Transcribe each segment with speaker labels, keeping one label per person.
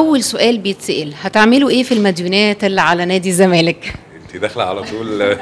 Speaker 1: اول سؤال بيتسال هتعملوا ايه في المديونات اللي على نادي الزمالك
Speaker 2: انت داخله على طول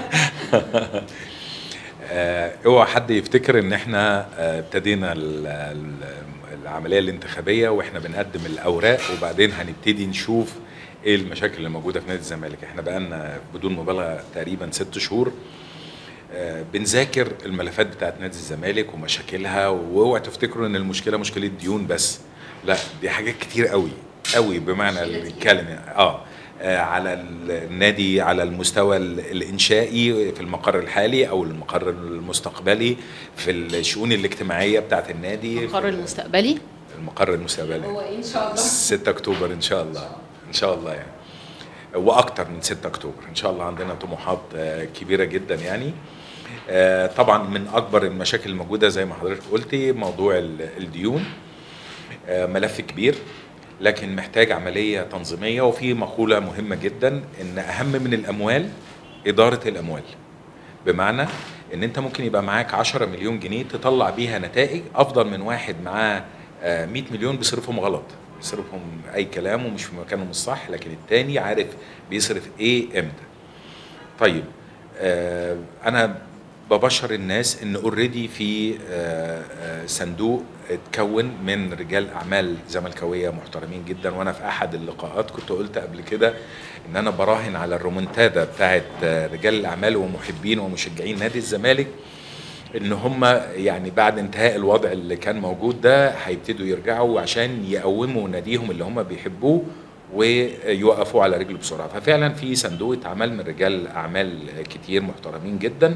Speaker 2: آه، اوعى حد يفتكر ان احنا آه، ابتدينا ال- ال- العمليه الانتخابيه واحنا بنقدم الاوراق وبعدين هنبتدي نشوف ايه المشاكل اللي موجوده في نادي الزمالك احنا بقالنا بدون مبالغه تقريبا ست شهور آه، بنذاكر الملفات بتاعت نادي الزمالك ومشاكلها واوعى تفتكروا ان المشكله مشكله ديون بس لا دي حاجات كتير قوي قوي بمعنى الكلمه اه آه، على النادي على المستوى ال- الانشائي في المقر الحالي او المقر المستقبلي في الشؤون الاجتماعيه بتاعت النادي
Speaker 1: القرار
Speaker 2: في
Speaker 1: المستقبلي
Speaker 2: المقر المستقبلي
Speaker 1: هو إيه ان شاء الله
Speaker 2: 6 اكتوبر ان شاء الله ان شاء الله يعني واكتر من 6 اكتوبر ان شاء الله عندنا طموحات آه، كبيره جدا يعني آه، طبعا من اكبر المشاكل الموجوده زي ما حضرتك قلتي موضوع ال- الديون آه، ملف كبير لكن محتاج عمليه تنظيميه وفي مقوله مهمه جدا ان اهم من الاموال اداره الاموال بمعنى ان انت ممكن يبقى معاك 10 مليون جنيه تطلع بيها نتائج افضل من واحد معاه آه، 100 مليون بيصرفهم غلط بيصرفهم اي كلام ومش في مكانهم الصح لكن التاني عارف بيصرف ايه امتى طيب آه انا ببشر الناس ان اوريدي في آه آه صندوق اتكون من رجال اعمال زملكاويه محترمين جدا وانا في احد اللقاءات كنت قلت قبل كده ان انا براهن على الرومنتادا بتاعت آه، رجال الاعمال ومحبين ومشجعين نادي الزمالك ان هم يعني بعد انتهاء الوضع اللي كان موجود ده هيبتدوا يرجعوا عشان يقوموا ناديهم اللي هم بيحبوه ويوقفوا على رجله بسرعه ففعلا في صندوق اتعمل من رجال اعمال كتير محترمين جدا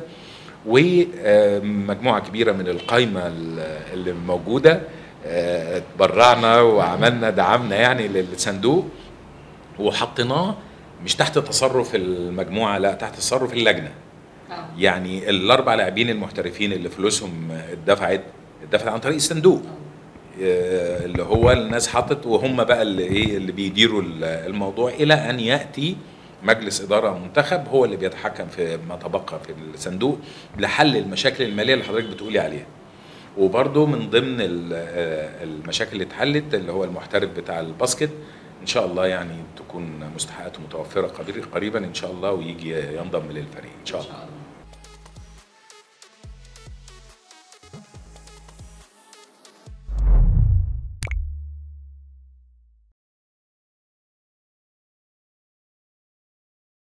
Speaker 2: ومجموعه كبيره من القايمه اللي موجوده آه، اتبرعنا وعملنا دعمنا يعني للصندوق وحطيناه مش تحت تصرف المجموعه لا تحت تصرف اللجنه يعني الاربع لاعبين المحترفين اللي فلوسهم اتدفعت اتدفعت عن طريق الصندوق آه، اللي هو الناس حطت وهم بقى اللي ايه اللي بيديروا ال- الموضوع الى ان ياتي مجلس اداره منتخب هو اللي بيتحكم في ما تبقى في الصندوق لحل المشاكل الماليه اللي حضرتك بتقولي عليها وبرضه من ضمن ال- آه، المشاكل اللي اتحلت اللي هو المحترف بتاع الباسكت ان شاء الله يعني تكون مستحقاته متوفره قريب- قريبا ان شاء الله ويجي ينضم للفريق ان شاء الله